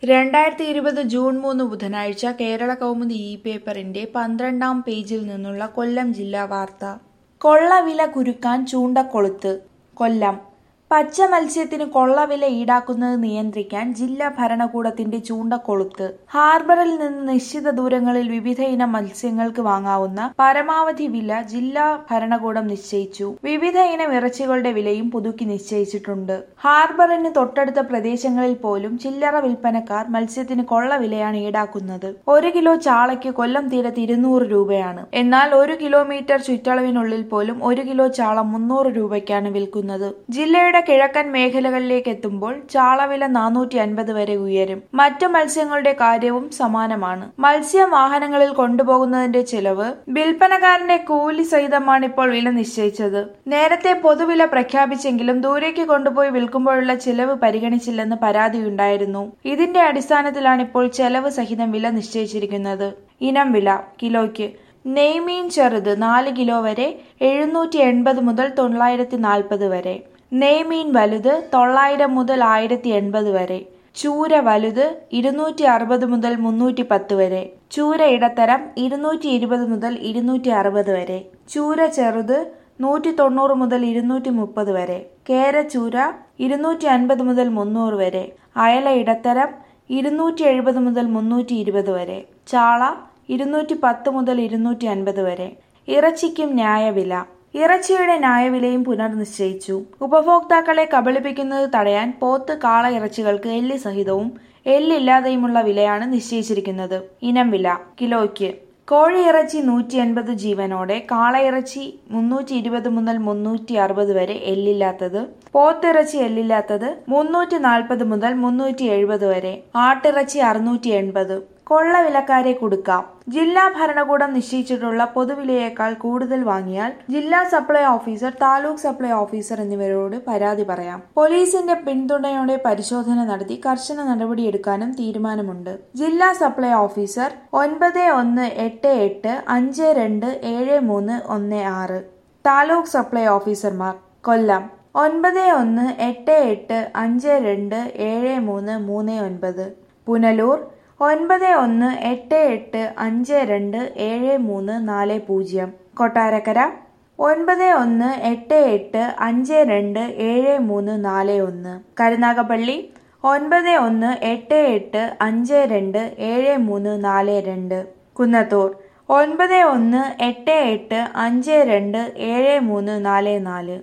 രണ്ടായിരത്തി ഇരുപത് ജൂൺ മൂന്ന് ബുധനാഴ്ച കേരള കൗമുദി ഇ പേപ്പറിന്റെ പന്ത്രണ്ടാം പേജിൽ നിന്നുള്ള കൊല്ലം ജില്ലാ വാർത്ത കൊള്ളവില കുരുക്കാൻ ചൂണ്ടക്കൊളുത്ത് കൊല്ലം പച്ച മത്സ്യത്തിന് കൊള്ളവില ഈടാക്കുന്നത് നിയന്ത്രിക്കാൻ ജില്ലാ ഭരണകൂടത്തിന്റെ ചൂണ്ടക്കൊളുത്ത് ഹാർബറിൽ നിന്ന് നിശ്ചിത ദൂരങ്ങളിൽ വിവിധ ഇനം മത്സ്യങ്ങൾക്ക് വാങ്ങാവുന്ന പരമാവധി വില ജില്ലാ ഭരണകൂടം നിശ്ചയിച്ചു വിവിധ ഇനം ഇറച്ചികളുടെ വിലയും പുതുക്കി നിശ്ചയിച്ചിട്ടുണ്ട് ഹാർബറിന് തൊട്ടടുത്ത പ്രദേശങ്ങളിൽ പോലും ചില്ലറ വിൽപ്പനക്കാർ മത്സ്യത്തിന് കൊള്ളവിലയാണ് ഈടാക്കുന്നത് ഒരു കിലോ ചാളയ്ക്ക് കൊല്ലം തീരത്ത് ഇരുന്നൂറ് രൂപയാണ് എന്നാൽ ഒരു കിലോമീറ്റർ ചുറ്റളവിനുള്ളിൽ പോലും ഒരു കിലോ ചാള മുന്നൂറ് രൂപയ്ക്കാണ് വിൽക്കുന്നത് ജില്ലയുടെ കിഴക്കൻ മേഖലകളിലേക്ക് എത്തുമ്പോൾ ചാളവില നാനൂറ്റി അൻപത് വരെ ഉയരും മറ്റു മത്സ്യങ്ങളുടെ കാര്യവും സമാനമാണ് മത്സ്യം വാഹനങ്ങളിൽ കൊണ്ടുപോകുന്നതിന്റെ ചെലവ് വിൽപ്പനക്കാരന്റെ കൂലി സഹിതമാണ് ഇപ്പോൾ വില നിശ്ചയിച്ചത് നേരത്തെ പൊതുവില പ്രഖ്യാപിച്ചെങ്കിലും ദൂരേക്ക് കൊണ്ടുപോയി വിൽക്കുമ്പോഴുള്ള ചെലവ് പരിഗണിച്ചില്ലെന്ന് പരാതിയുണ്ടായിരുന്നു ഇതിന്റെ അടിസ്ഥാനത്തിലാണ് ഇപ്പോൾ ചെലവ് സഹിതം വില നിശ്ചയിച്ചിരിക്കുന്നത് ഇനം വില കിലോയ്ക്ക് നെയ്മീൻ ചെറുത് നാല് കിലോ വരെ എഴുന്നൂറ്റി എൺപത് മുതൽ തൊള്ളായിരത്തി നാൽപ്പത് വരെ നെയ്മീൻ വലുത് തൊള്ളായിരം മുതൽ ആയിരത്തി എൺപത് വരെ ചൂര വലുത് ഇരുന്നൂറ്റി അറുപത് മുതൽ മുന്നൂറ്റി പത്ത് വരെ ചൂര ഇടത്തരം ഇരുന്നൂറ്റി ഇരുപത് മുതൽ ഇരുന്നൂറ്റി അറുപത് വരെ ചൂര ചെറുത് നൂറ്റി തൊണ്ണൂറ് മുതൽ ഇരുന്നൂറ്റി മുപ്പത് വരെ കേരച്ചൂര ഇരുന്നൂറ്റി അൻപത് മുതൽ മുന്നൂറ് വരെ അയല ഇടത്തരം ഇരുന്നൂറ്റി എഴുപത് മുതൽ മുന്നൂറ്റി ഇരുപത് വരെ ചാള ഇരുന്നൂറ്റി പത്ത് മുതൽ ഇരുന്നൂറ്റി അൻപത് വരെ ഇറച്ചിക്കും ന്യായവില ഇറച്ചിയുടെ ന്യായവിലയും പുനർനിശ്ചയിച്ചു ഉപഭോക്താക്കളെ കബളിപ്പിക്കുന്നത് തടയാൻ പോത്ത് കാള ഇറച്ചികൾക്ക് എല്ല് സഹിതവും എല്ലില്ലാതെയുമുള്ള വിലയാണ് നിശ്ചയിച്ചിരിക്കുന്നത് ഇനം വില കിലോയ്ക്ക് കോഴിയിറച്ചി നൂറ്റി എൺപത് ജീവനോടെ കാളയിറച്ചി മുന്നൂറ്റി ഇരുപത് മുതൽ മുന്നൂറ്റി അറുപത് വരെ എല്ലില്ലാത്തത് പോത്തിറച്ചി എല്ലില്ലാത്തത് മുന്നൂറ്റി നാൽപ്പത് മുതൽ മുന്നൂറ്റി എഴുപത് വരെ ആട്ടിറച്ചി അറുന്നൂറ്റി എൺപത് കൊള്ളവിലക്കാരെ കൊടുക്കാം ജില്ലാ ഭരണകൂടം നിശ്ചയിച്ചിട്ടുള്ള പൊതുവിലയേക്കാൾ കൂടുതൽ വാങ്ങിയാൽ ജില്ലാ supply officer taluk supply officer എന്നിവരോട് പരാതി പറയാം പോലീസിന്റെ പിന്തുണയോടെ പരിശോധന നടത്തി കർശന നടപടിയെടുക്കാനും തീരുമാനമുണ്ട് ജില്ലാ സപ്ലൈ ഓഫീസർ ഒൻപത് ഒന്ന് എട്ട് എട്ട് അഞ്ച് രണ്ട് ഏഴ് മൂന്ന് ഒന്ന് ആറ് താലൂക്ക് സപ്ലൈ ഓഫീസർമാർ കൊല്ലം ഒൻപത് ഒന്ന് എട്ട് എട്ട് അഞ്ച് രണ്ട് ഏഴ് മൂന്ന് മൂന്ന് ഒൻപത് പുനലൂർ ഒൻപത് ഒന്ന് എട്ട് എട്ട് അഞ്ച് രണ്ട് ഏഴ് മൂന്ന് നാല് പൂജ്യം കൊട്ടാരക്കര ഒൻപത് ഒന്ന് എട്ട് എട്ട് അഞ്ച് രണ്ട് ഏഴ് മൂന്ന് നാല് ഒന്ന് കരുനാഗപ്പള്ളി ഒൻപത് ഒന്ന് എട്ട് എട്ട് അഞ്ച് രണ്ട് ഏഴ് മൂന്ന് നാല് രണ്ട് കുന്നത്തൂർ ഒൻപത് ഒന്ന് എട്ട് എട്ട് അഞ്ച് രണ്ട് ഏഴ് മൂന്ന് നാല് നാല്